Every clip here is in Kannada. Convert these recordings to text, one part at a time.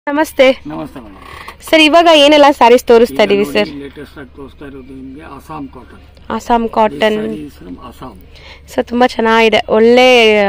ನಮಸ್ತೆ ನಮಸ್ತೆ ಮೇಡಮ್ ಸರ್ ಇವಾಗ ಏನೆಲ್ಲ ಸ್ಯಾರೀಸ್ ತೋರಿಸ್ತಾ ಇದೀವಿ ಸರ್ ಲೇಟೆಸ್ಟ್ ಆಗಿ ತೋರಿಸ್ತಾ ಇರೋದು ನಿಮಗೆ Assam cotton Assam cotton from Assam so ತುಂಬಾ ಚೆನ್ನಾಗಿದೆ ಒಳ್ಳೆ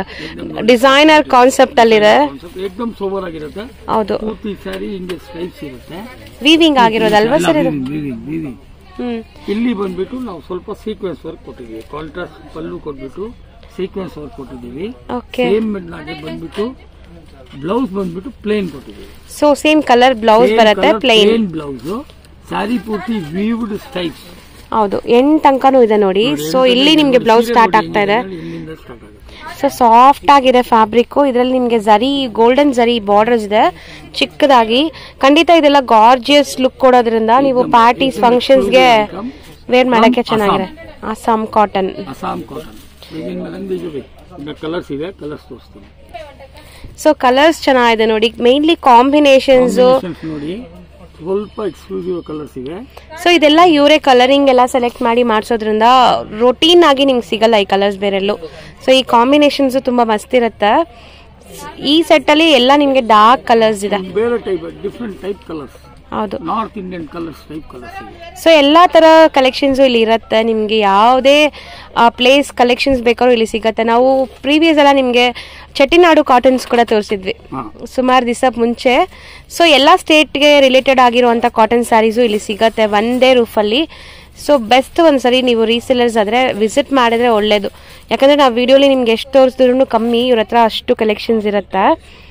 ಡಿಸೈನರ್ ಕಾನ್ಸೆಪ್ಟ್ ಅಲ್ಲಿದೆ ಕಾನ್ಸೆಪ್ಟ್ ಏಕ್ದಮ್ ಸೋಬರ್ ಆಗಿರುತ್ತೆ ಹೌದು ಪೂರ್ತಿ ಸ್ಯಾರಿ ಹಿಂಗೆ ಸ್ಟೈಲ್ಸ್ ಇರುತ್ತೆ ವೀವಿಂಗ್ ಆಗಿರೋದಲ್ವಾ ಸರ್ ಇದು ವೀವಿಂಗ್ ವೀವಿಂಗ್ ಹ್ಮ್ ಇಲ್ಲಿ ಬಂದ್ಬಿಟ್ಟು ನಾವು ಸ್ವಲ್ಪ ಸೀಕ್ವೆನ್ಸ್ ವರ್ಕ್ ಕೊಟ್ಟಿದ್ದೀವಿ ಕಾಂಟ್ರಾಸ್ಟ್ ಪಲ್ಲು ಕೊಟ್ಬಿಟ್ಟು ಸೀಕ್ವೆನ್ಸ್ ವರ್ಕ್ ಕೊಟ್ಟಿದ್ದೀವಿ ಓಕೆ ಸೇಮ್ ನಾಗೆ ಬಂದ್ಬಿಟ್ಟು ಬ್ಲೌಸ್ ಬಂದ್ಬಿಟ್ಟು ಪ್ಲೇನ್ ಕೊಟ್ಟಿದ್ದೀವಿ ಸೊ ಸೇಮ್ ಕಲರ್ ಬ್ಲೌಸ್ ಬರುತ್ತೆ ಪ್ಲೈನ್ ಪ್ಲೇನ್ ಬ್ಲೌಸ್ ಸ್ಯಾರಿ ಪೂರ್ತಿ ವೀವ್ಡ್ ಸ್ಟೈಪ್ಸ್ ಹೌದು ಎಂಟ್ ತನಕನೂ ಇದೆ ನೋಡಿ ಸೊ ಇಲ್ಲಿ ನಿಮ್ಗೆ ಬ್ಲೌಸ್ ಸ್ಟಾರ್ಟ್ ಆಗ್ತಾ ಇದೆ ಇಲ್ಲಿಂದ ಸ್ಟಾರ್ಟ್ ಆಗುತ್ತೆ ಸೊ ಸಾಫ್ಟ್ ಆಗಿದೆ ಫ್ಯಾಬ್ರಿಕ್ ಇದರಲ್ಲಿ ನಿಮ್ಗೆ ಜರಿ ಗೋಲ್ಡನ್ ಜರಿ ಬಾರ್ಡರ್ಸ್ ಇದೆ ಚಿಕ್ಕದಾಗಿ ಖಂಡಿತ ಇದೆಲ್ಲ ಗಾರ್ಜಿಯಸ್ ಲುಕ್ ಕೊಡೋದ್ರಿಂದ ನೀವು ಪಾರ್ಟೀಸ್ ಫಂಕ್ಷನ್ಸ್ಗೆ ವೇರ್ ಮಾಡಕ್ಕೆ ಚೆನ್ನಾಗಿದೆ ಅಸ್ಸಾಂ ಕಾಟನ್ ಅಸ್ಸಾಂ ಕಾಟನ್ ಈಗಿನ ಮೇಡಮ್ ಇದು ಈಗ ಕಲರ್ಸ್ ಇದೆ ಕಲರ್ಸ್ ತೋರಿಸ್ತೀನಿ ಸೊ ಕಲರ್ಸ್ ಚೆನ್ನಾಗಿದೆ ನೋಡಿ ಮೇನ್ಲಿ ಕಾಂಬಿನೇಷನ್ಸ್ Combinations ನೋಡಿ ಸ್ವಲ್ಪ ಎಕ್ಸ್ಕ್ಲೂಸಿವ್ ಕಲರ್ಸ್ ಇವೆ ಸೊ ಇದೆಲ್ಲ ಇವರೇ ಕಲರಿಂಗ್ ಎಲ್ಲ ಸೆಲೆಕ್ಟ್ ಮಾಡಿ ಮಾಡಿಸೋದ್ರಿಂದ ರೊಟೀನ್ ಆಗಿ ನಿಮ್ಗೆ ಸಿಗಲ್ಲ ಈ ಕಲರ್ಸ್ ಬೇರೆಲ್ಲೂ ಸೊ ಈ ಕಾಂಬಿನೇಷನ್ಸ್ ತುಂಬಾ ಮಸ್ತ್ ಇರುತ್ತೆ ಈ ಸೆಟ್ ಅಲ್ಲಿ ಎಲ್ಲ ನಿಮ್ಗೆ ಡಾರ್ಕ್ ಕಲರ್ಸ್ ಇದೆ ಬೇರೆ ಟೈಪ್ ಡಿಫ್ರೆಂಟ್ ಟೈಪ್ ಕಲರ್ಸ್ ಹೌದು north Indian colours type colours ಇವೆ ಸೊ ಎಲ್ಲ ತರ ಕಲೆಕ್ಷನ್ಸ್ ಇಲ್ಲಿ ಇರುತ್ತೆ ನಿಮ್ಗೆ ಯಾವುದೇ ಪ್ಲೇಸ್ ಕಲೆಕ್ಷನ್ಸ್ ಬೇಕಾದ್ರೂ ಇಲ್ಲಿ ಸಿಗತ್ತೆ ನಾವು ಪ್ರೀವಿಯಸ್ ಎಲ್ಲ ನಿಮ್ಗೆ ಚೆಟ್ಟಿನಾಡು ಕಾಟನ್ಸ್ ಕೂಡ ತೋರಿಸಿದ್ವಿ ಹಾ ಸುಮಾರು ದಿವಸ ಮುಂಚೆ ಸೊ ಎಲ್ಲ ಸ್ಟೇಟ್ಗೆ ರಿಲೇಟೆಡ್ ಆಗಿರುವಂಥ ಕಾಟನ್ ಸ್ಯಾರೀಸು ಇಲ್ಲಿ ಸಿಗತ್ತೆ ಒಂದೇ ರೂಫಲ್ಲಿ ಸೊ ಬೆಸ್ಟ್ ಒಂದ್ಸರಿ ನೀವು ರೀಸೇಲರ್ಸ್ ಆದರೆ ವಿಸಿಟ್ ಮಾಡಿದ್ರೆ ಒಳ್ಳೇದು ಯಾಕಂದ್ರೆ ನಾವು ವಿಡಿಯೋಲಿ ನಿಮ್ಗೆ ಎಷ್ಟು ತೋರಿಸಿದ್ರು ಕಮ್ಮಿ ಇವ್ರ ಹತ್ರ ಅಷ್ಟು ಕಲೆಕ್ಷನ್ಸ್ ಇರುತ್ತೆ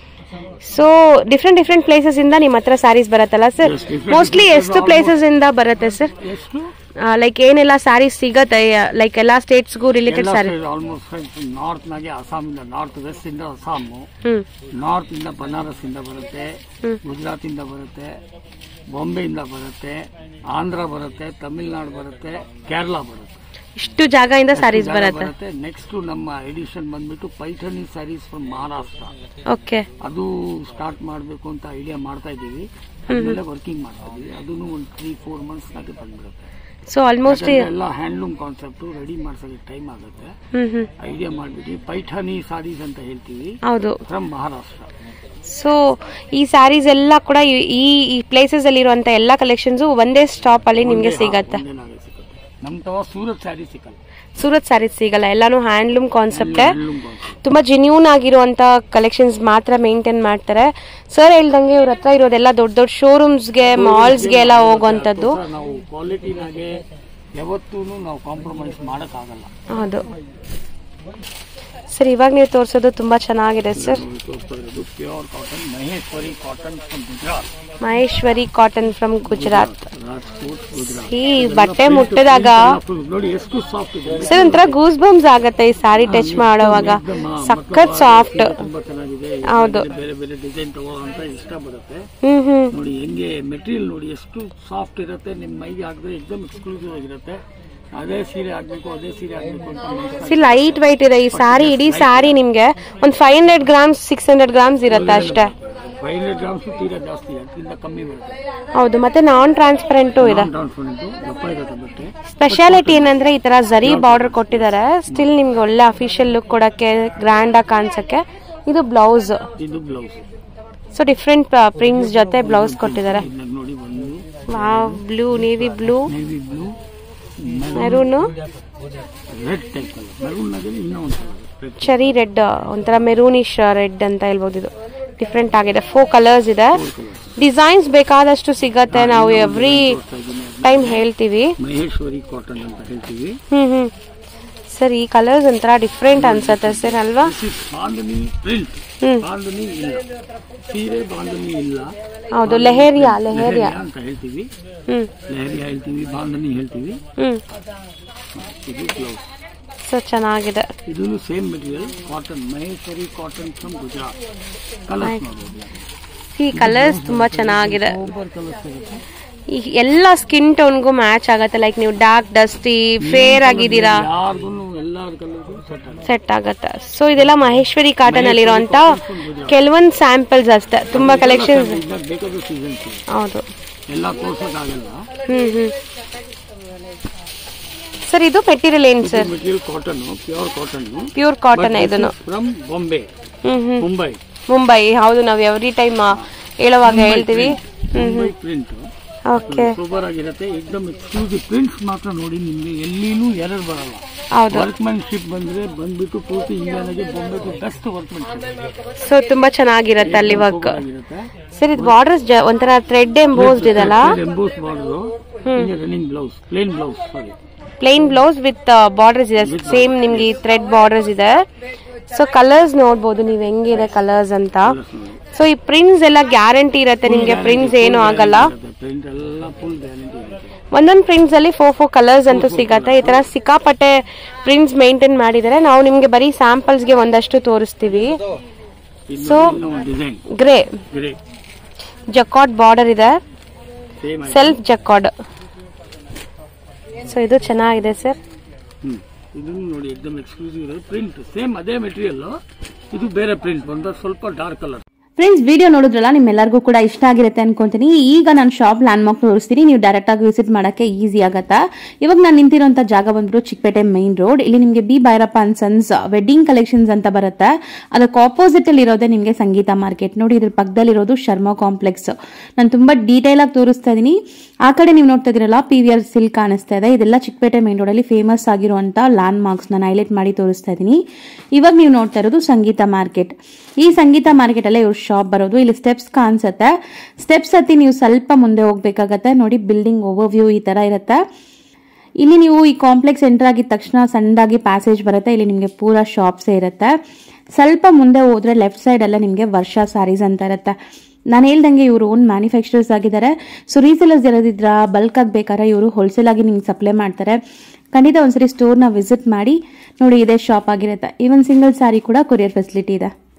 ಸೊ ಡಿಫ್ರೆಂಟ್ ಡಿಫ್ರೆಂಟ್ ಪ್ಲೇಸಸ್ ಇಂದ ನಿಮ್ಮ ಹತ್ರ ಸ್ಯಾರೀಸ್ ಬರುತ್ತಲ್ಲ sir Yes, different mostly different ಎಷ್ಟು ಪ್ಲೇಸಸ್ ಇಂದ ಬರುತ್ತೆ ಸರ್ ಎಷ್ಟು ಲೈಕ್ ಏನೆಲ್ಲ ಸ್ಯಾರೀಸ್ ಸಿಗತ್ತೆ ಲೈಕ್ ಎಲ್ಲಾ ಸ್ಟೇಟ್ಸ್ಗೂ ರಿಲೇಟೆಡ್ ಸ್ಯಾರಿ ಆಲ್ಮೋಸ್ಟ್ ನಾರ್ತ್ ನಾಗೆ ಅಸ್ಸಾಂ ಇಂದ ನಾರ್ತ್ ವೆಸ್ಟ್ ಇಂದ ಅಸ್ಸಾಂ ಹ್ಮ್ ನಾರ್ತ್ ಇಂದ ಬನಾರಸ್ ಇಂದ ಬರುತ್ತೆ ಗುಜರಾತ್ ಇಂದ ಬರುತ್ತೆ ಬಾಂಬೆ ಇಂದ ಬರುತ್ತೆ ಆಂಧ್ರ ಬರುತ್ತೆ ತಮಿಳ್ನಾಡು ಬರುತ್ತೆ ಕೇರಳ ಬರುತ್ತೆ ಇಷ್ಟು ಜಾಗದಿಂದ ಸ್ಯಾರೀಸ್ ಬರುತ್ತೆ ಬರುತ್ತೆ ನೆಕ್ಸ್ಟ್ ನಮ್ಮ ಎಡಿಷನ್ ಬಂದ್ಬಿಟ್ಟು ಪೈಠನಿ ಸ್ಯಾರೀಸ್ ಫ್ರಮ್ ಮಹಾರಾಷ್ಟ್ರ ಓಕೆ ಅದು ಸ್ಟಾರ್ಟ್ ಮಾಡಬೇಕು ಅಂತ ಐಡಿಯಾ ಮಾಡ್ತಾ ಇದ್ದೀವಿ ಅದ್ಮೇಲೆ ವರ್ಕಿಂಗ್ ಮಾಡ್ತಾ ಇದೀವಿ ಅದನ್ನು ಒಂದು ತ್ರೀ ಫೋರ್ ಮಂತ್ಸ್ ನಾಗೆ ಬಂದ್ಬಿಡುತ್ತೆ ಸೊ ಆಲ್ಮೋಸ್ಟ್ ಯಾಕಂದ್ರೆ ಎಲ್ಲ ಹ್ಯಾಂಡ್ಲೂಮ್ ಕಾನ್ಸೆಪ್ಟ್ ರೆಡಿ ಮಾಡ್ಸೋಕೆ ಟೈಮ್ ಆಗುತ್ತೆ ಹ್ಮ್ ಹ್ಮ್ ಐಡಿಯಾ ಮಾಡ್ಬಿಟ್ಟು ಪೈಠಾನಿ ಸಾರೀಸ್ ಅಂತ ಹೇಳ್ತೀವಿ ಹೌದು ಫ್ರಮ್ ಮಹಾರಾಷ್ಟ್ರ ಸೊ ಈ ಸ್ಯಾರೀಸ್ ಎಲ್ಲ ಕೂಡ ಈ- ಈ ಈ ಪ್ಲೇಸಸ್ ಅಲ್ಲಿ ಇರುವಂತ ಎಲ್ಲಾ ಕಲೆಕ್ಷನ್ಸ್ ಒಂದೇ ಸ್ಟಾಪ್ ಅಲ್ಲಿ ನಿಮ್ಗೆ ಸಿಗತ್ತೆ ಒಂದೇನಾಗೆ ಸಿಗುತ್ತೆ ನಮ್ ತವ ಸೂರತ್ ಸ್ಯಾರಿ ಸಿಕ್ಕಲ್ಲ ಸೂರತ್ ಸ್ಯಾರೀಸ್ ಸಿಗಲ್ಲ ಎಲ್ಲಾನು ಹ್ಯಾಂಡ್ಲೂಮ್ ಕಾನ್ಸೆಪ್ಟ್ ಹ್ಯಾಂಡ್ಲೂಮ್ ಕಾನ್ಸೆಪ್ಟ್ ತುಂಬಾ ಜೆನ್ಯೂನ್ ಆಗಿರುವಂತ ಕಲೆಕ್ಷನ್ಸ್ ಮಾತ್ರ ಮೇಂಟೈನ್ ಮಾಡ್ತಾರೆ ಸರ್ ಹೇಳ್ದಂಗೆ ಇವ್ರ ಹತ್ರ ಇರೋದೆಲ್ಲ ದೊಡ್ಡ ದೊಡ್ಡ ಶೋರೂಮ್ಸ್ಗೆ ಮಾಲ್ಸ್ಗೆ ಎಲ್ಲ ಹೋಗುವಂತದ್ದು ನಾವು ಕ್ವಾಲಿಟಿನಾಗೆ ಯಾವತ್ತೂ ನಾವು ಕಾಂಪ್ರಮೈಸ್ ಮಾಡಕ್ಕಾಗಲ್ಲ ಹೌದು ಸರ್ ಇವಾಗ ನೀವು ತೋರಿಸೋದು ತುಂಬಾ ಚೆನ್ನಾಗಿದೆ ಸರ್ ನಾವು ತೋರಿಸ್ತಾ ಇರೋದು pure cotton Maheshwari cotton from Gujarat Maheshwari cotton from Gujarat Rajkot Gujarat ಈ ಬಟ್ಟೆ ಮುಟ್ಟಿದಾಗ Full ನೋಡಿ ಎಷ್ಟು ಸಾಫ್ಟ್ ಇದೆ ಸರ್ ಒಂಥರ ಗೂಸ್ ಬಂಪ್ಸ್ ಆಗತ್ತೆ ಈ ಸಾರಿ ಟಚ್ ಮಾಡುವಾಗ ಸಖತ್ ಸಾಫ್ಟ್ ತುಂಬಾ ಚೆನ್ನಾಗಿದೆ ಹೌದು. ಬೇರೆ ಬೇರೆ ಡಿಸೈನ್ ತಗೋ ಅಂತ ಇಷ್ಟ ಬರುತ್ತೆ ಹ್ಮ್ ಹ್ಮ್ ನೋಡಿ ಹೆಂಗೆ ಮೆಟೀರಿಯಲ್ ನೋಡಿ ಎಷ್ಟು ಸಾಫ್ಟ್ ಇರುತ್ತೆ ನಿಮ್ಮ ಮೈಗೆ ಹಾಕಿದ್ರೆ ಎಕ್ದಮ್ ಎಕ್ಸ್ಕ್ಲೂಸಿವ್ ಆಗಿರುತ್ತೆ ಅದೇ ಸೀರೆ ಹಾಕ್ಬೇಕು ಅದೇ ಸೀರೆ ಹಾಕ್ಬೇಕು ಅಂತ ಮನ್ಸಲ್ಲಿ ಸಿ ಲೈಟ್ ವೈಟ್ ಇದೆ ಈ ಸಾರಿ ಇಡೀ ಸಾರಿ ನಿಮ್ಗೆ ಒಂದ್ five hundred grams six hundred grams ಇರುತ್ತೆ ಅಷ್ಟೇ ಫೈವ್ ಹಂಡ್ರೆಡ್ ಗ್ರಾಮ್ಸ್ ತೀರಾ ಜಾಸ್ತಿ ಅದಕ್ಕಿಂತ ಕಮ್ಮಿ ಬರುತ್ತೆ ಹೌದು ಮತ್ತೆ ನಾನ್ ಟ್ರಾನ್ಸ್ಪರೆಂಟು ಇದೆ ಟ್ರಾನ್ಸ್ಪರೆಂಟು ದಪ್ಪ ಇರುತ್ತೆ ಬಟ್ಟೆ ಸ್ಪೆಷಾಲಿಟಿ ಏನಂದ್ರೆ ಈ ತರ ಜರಿ ಬಾರ್ಡರ್ ಕೊಟ್ಟಿದ್ದಾರೆ ಸ್ಟಿಲ್ ನಿಮ್ಗೆ ಒಳ್ಳೆ ಅಫಿಷಿಯಲ್ ಲುಕ್ ಕೊಡಕ್ಕೆ ಗ್ರ್ಯಾಂಡ್ ಆಗಿ ಕಾಣಿಸಕ್ಕೆ ಇದು ಬ್ಲೌಸ್ ಇದು ಬ್ಲೌಸ್ ಸೊ ಡಿಫ್ರೆಂಟ್ ಪ್ರಿಂಟ್ಸ್ ಜೊತೆ ಬ್ಲೌಸ್ ಕೊಟ್ಟಿದ್ದಾರೆ ಇದ್ನಾಗ ನೋಡಿ ಒಂದು wow blue navy blue navy blue maroon red type colour ಮೆರೂನ್ನಾಗೆ ಇನ್ನೂ ಒಂದು ಕಲರ್ ರೆಡ್ ಚೆರಿ ರೆಡ್ ಒಂಥರ ಮೆರೂನಿಶ್ ರೆಡ್ ಅಂತ ಹೇಳ್ಬೋದು ಇದು ಡಿಫ್ರೆಂಟ್ ಆಗಿದೆ ಫೋರ್ ಕಲರ್ಸ್ ಇದೆ ಡಿಸೈನ್ಸ್ ಬೇಕಾದಷ್ಟು ಸಿಗತ್ತೆ ನಾವು ಎವ್ರಿ ಟೈಮ್ ಹೇಳ್ತೀವಿ ಮಹೇಶ್ವರಿ ಕಾಟನ್ ಅಂತ ಹೇಳ್ತೀವಿ ಹ್ಮ್ ಹ್ಮ್ ಸರ್ ಈ ಕಲರ್ಸ್ ಒಂಥರ ಡಿಫ್ರೆಂಟ್ ಅನ್ಸತ್ತೆ ಸರ್ ಅಲ್ವಾ this is bandhani print hmm bandhani ಇಲ್ಲ ಸೀರೆ ಬಾಂಧನಿ ಇಲ್ಲ ಹೌದು ಲೆಹೇರಿಯಾ ಲೆಹೇರಿಯಾ ಲೆಹರಿಯಾ ಅಂತ ಹೇಳ್ತೀವಿ ಹ್ಮ್ ಲೆಹರಿಯಾ ಹೇಳ್ತೀವಿ ಬಾಂಧನಿ ಹೇಳ್ತೀವಿ ಹ್ಮ್ ಇದು ಬ್ಲೌಸ್ ಸೊ ಚೆನ್ನಾಗಿದೆ ಇದೂ same material cotton Maheshwari cotton from Gujarat colours ನೋಡಬಹುದು ಈ ಕಲರ್ಸ್ ತುಂಬಾ ಚೆನ್ನಾಗಿದೆ ಸೂಪರ್ ಕಲರ್ಸ್ ಸಿಗುತ್ತೆ ಈ ಎಲ್ಲ ಸ್ಕಿನ್ ಟೋನ್ಗೂ ಮ್ಯಾಚ್ ಆಗತ್ತೆ ಲೈಕ್ ನೀವು ಡಾರ್ಕ್ ಡಸ್ಟಿ ಫೇರ್ ಆಗಿದ್ದೀರಾ ಯಾರ್ದು ಎಲ್ಲಾರ ಕಲರ್ಸು ಸೆಟ್ ಆಗುತ್ತೆ ಸೆಟ್ ಆಗತ್ತೆ ಸೊ ಇದೆಲ್ಲ ಮಹೇಶ್ವರಿ ಕಾಟನ್ ಅಲ್ಲಿರುವಂತ ಕೆಲವೊಂದು ಸ್ಯಾಂಪಲ್ಸ್ ಅಷ್ಟೇ ತುಂಬಾ ಕಲೆಕ್ಷನ್ಸ್ ಇದ್ದಾಗ ಬೇಕಾದ ಸೀಸನ್ಸ್ ಹೌದು ಎಲ್ಲ ತೋರ್ಸೋಕ್ಕಾಗಲ್ಲ ಹ್ಮ್ ಹ್ಮ್ ಸರ್ ಇದು ಮೆಟೀರಿಯಲ್ ಏನ್ sir material cotton pure cotton pure cotton ಇದನ್ನು from Bombay hmm hmm Mumbai Mumbai ಹೌದು ನಾವು ಎವ್ರಿ ಟೈಮ್ ಹೇಳುವಾಗ ಹೇಳ್ತೀವಿ ಮುಂಬೈ ಪ್ರಿಂಟ್ ಓಕೆ ಸೂಪರ್ ಆಗಿರುತ್ತೆ ಏಕ್ದಮ್ ಎಕ್ಸ್ಕ್ಲೂಸಿವ್ ಪ್ರಿಂಟ್ಸ್ ಮಾತ್ರ ನೋಡಿ ನಿಮ್ಗೆ ಎಲ್ಲಿನೂ ಎರರ್ ಬರಲ್ಲ ಹೌದು ವರ್ಕ್ಮನ್ಶಿಪ್ ಬಂದ್ರೆ ಬಂದ್ಬಿಟ್ಟು ಪೂರ್ತಿ ಇಂಡಿಯಾನಾಗೆ ಬೊಂಬೆದು ಬೆಸ್ಟ್ ವರ್ಕ್ಮನ್ಶಿಪ್ ಸೊ ತುಂಬಾ ಚೆನ್ನಾಗಿರುತ್ತೆ ಅಲ್ಲಿ ವರ್ಕ್ ಆಗಿರುತ್ತೆ ಸರ್ ಇದು ಬಾರ್ಡರ್ಸ್ ಒಂಥರ ಥ್ರೆಡ್ ಎಂಬೋಸ್ಡ್ ಇದಲ್ಲ ಎಂಬೋಸ್ ಮಾಡೋದು running blouse plain blouse sari plain blouse with borders ಇದೆ ಸೇಮ್ ನಿಮ್ಗೆ ಥ್ರೆಡ್ ಬಾರ್ಡರ್ಸ್ ಇದೆ ಸೊ ಕಲರ್ಸ್ ನೋಡ್ಬೋದು ನೀವು ಹೆಂಗಿದೆ ಕಲರ್ಸ್ ಅಂತ ಸೊ ಈ ಪ್ರಿಂಟ್ಸ್ ಎಲ್ಲ ಗ್ಯಾರಂಟಿ ಇರುತ್ತೆ ನಿಮ್ಗೆ ಪ್ರಿಂಟ್ಸ್ ಏನು ಆಗಲ್ಲ ಪ್ರಿಂಟ್ ಎಲ್ಲ ಫುಲ್ ಗ್ಯಾರಂಟಿ ಇರುತ್ತೆ ಒಂದೊಂದು ಪ್ರಿಂಟ್ಸ್ ಅಲ್ಲಿ ಫೋರ್ ಫೋರ್ ಕಲರ್ಸ್ ಅಂತೂ ಸಿಗತ್ತೆ ಈ ತರ ಸಿಕ್ಕಾಪಟ್ಟೆ ಪ್ರಿಂಟ್ಸ್ ಮೇಂಟೈನ್ ಮಾಡಿದರೆ ನಾವು ನಿಮ್ಗೆ ಬರೀ ಸ್ಯಾಂಪಲ್ಸ್ ಗೆ ಒಂದಷ್ಟು ತೋರಿಸ್ತೀವಿ so design grey grey jacquard border ಇದೆ ಸೇಮ್ ಸೆಲ್ಫ್ ಜಕಾಡ್ ಸೊ ಇದು ಚೆನ್ನಾಗಿದೆ ಸರ್ ಹ್ಮ್ ಇದನ್ನು ನೋಡಿ ಎಕ್ದಮ್ ಎಕ್ಸ್ಕ್ಲೂಸಿವ್ ಇರೋದು ಪ್ರಿಂಟ್ ಸೇಮ್ ಅದೇ ಮೆಟೀರಿಯಲ್ ಇದು ಬೇರೆ ಪ್ರಿಂಟ್ ಬಂದ ಸ್ವಲ್ಪ ಡಾರ್ಕ್ ಕಲರ್ ಫ್ರೆಂಡ್ಸ್ ವಿಡಿಯೋ ನೋಡಿದ್ರಲ್ಲ ನಿಮ್ಮೆಲ್ಲರಿಗೂ ಕೂಡ ಇಷ್ಟ ಆಗಿರುತ್ತೆ ಅನ್ಕೊಂತೀನಿ ಈಗ ನಾನು ಶಾಪ್ ಲ್ಯಾಂಡ್ ಮಾರ್ಕ್ ತೋರಿಸ್ತೀನಿ ನೀವು ಡೈರೆಕ್ಟ್ ಆಗಿ ವಿಸಿಟ್ ಮಾಡಕ್ಕೆ ಈಸಿ ಆಗತ್ತಾ ಇವಾಗ ನಾನು ನಿಂತಿರೋಂಥ ಜಾಗ ಬಂದ್ಬಿಟ್ಟು ಚಿಕ್ಕಪೇಟೆ ಮೈನ್ ರೋಡ್ ಇಲ್ಲಿ ನಿಮಗೆ B Bhairappa and sons wedding collections ಅಂತ ಬರುತ್ತೆ ಅದಕ್ಕೆ ಆಪೋಸಿಟ್ ಅಲ್ಲಿ ಇರೋದೇ ನಿಮಗೆ ಸಂಗೀತ ಮಾರ್ಕೆಟ್ ನೋಡಿ ಇದ್ರ ಪಕ್ಕದಲ್ಲಿರೋದು ಶರ್ಮಾ ಕಾಂಪ್ಲೆಕ್ಸ್ ನಾನು ತುಂಬಾ ಡೀಟೇಲ್ ಆಗಿ ತೋರಿಸ್ತಾ ಇದೀನಿ ಆ ಕಡೆ ನೀವು ನೋಡ್ತಾ ಇದೀರಲ್ಲ ಪಿ ವಿ ಆರ್ ಸಿಲ್ಕ್ ಕಾಣಿಸ್ತಾ ಇದೆ ಇದೆಲ್ಲ ಚಿಕ್ಕಪೇಟೆ ಮೈನ್ ರೋಡ್ ಅಲ್ಲಿ ಫೇಮಸ್ ಆಗಿರುವಂತ ಲ್ಯಾಂಡ್ ಮಾರ್ಕ್ಸ್ ನಾನು ಹೈಲೈಟ್ ಮಾಡಿ ತೋರಿಸ್ತಾ ಇದೀನಿ ಇವಾಗ ನೀವು ನೋಡ್ತಾ ಇರೋದು ಸಂಗೀತ ಮಾರ್ಕೆಟ್ ಈ ಸಂಗೀತ ಮಾರ್ಕೆಟ್ ಅಲ್ಲೇ ಇವ್ರ ಶಾಪ್ ಬರೋದು ಇಲ್ಲಿ ಸ್ಟೆಪ್ಸ್ ಕಾಣಿಸುತ್ತೆ ಸ್ಟೆಪ್ಸ್ ಹತ್ತಿ ನೀವು ಸ್ವಲ್ಪ ಮುಂದೆ ಹೋಗ್ಬೇಕಾಗತ್ತೆ ನೋಡಿ ಬಿಲ್ಡಿಂಗ್ ಓವರ್ ವ್ಯೂ ಈ ತರ ಇರುತ್ತೆ ಇಲ್ಲಿ ನೀವು ಈ ಕಾಂಪ್ಲೆಕ್ಸ್ ಎಂಟರ್ ಆಗಿದ ತಕ್ಷಣ ಸಣ್ಣದಾಗಿ ಪ್ಯಾಸೇಜ್ ಬರುತ್ತೆ ಇಲ್ಲಿ ನಿಮಗೆ ಪೂರಾ ಶಾಪ್ಸೇ ಇರುತ್ತೆ ಸ್ವಲ್ಪ ಮುಂದೆ ಹೋದ್ರೆ ಲೆಫ್ಟ್ ಸೈಡ್ ಎಲ್ಲ ನಿಮಗೆ ವರ್ಷ ಸಾರೀಸ್ ಅಂತ ಇರುತ್ತೆ ನಾನು ಹೇಳ್ದಂಗೆ ಇವರು ಓನ್ ಮ್ಯಾನುಫ್ಯಾಕ್ಚರರ್ಸ್ ಆಗಿದ್ದಾರೆ ಸೊ ರೀಸೇಲರ್ಸ್ ಇರೋದಿದ್ರ ಬಲ್ಕ್ ಆಗಿ ಬೇಕಾದ್ರೆ ಇವರು ಹೋಲ್ಸೇಲ್ ಆಗಿ ನಿಮ್ಗೆ ಸಪ್ಲೈ ಮಾಡ್ತಾರೆ ಖಂಡಿತ ಒಂದ್ಸರಿ ಸ್ಟೋರ್ನ ವಿಸಿಟ್ ಮಾಡಿ ನೋಡಿ ಇದೇ ಶಾಪ್ ಆಗಿರುತ್ತೆ ಈವನ್ ಸಿಂಗಲ್ ಸಾರಿ ಕೂಡ ಕೊರಿಯರ್ ಫೆಸಿಲಿಟಿ ಇದೆ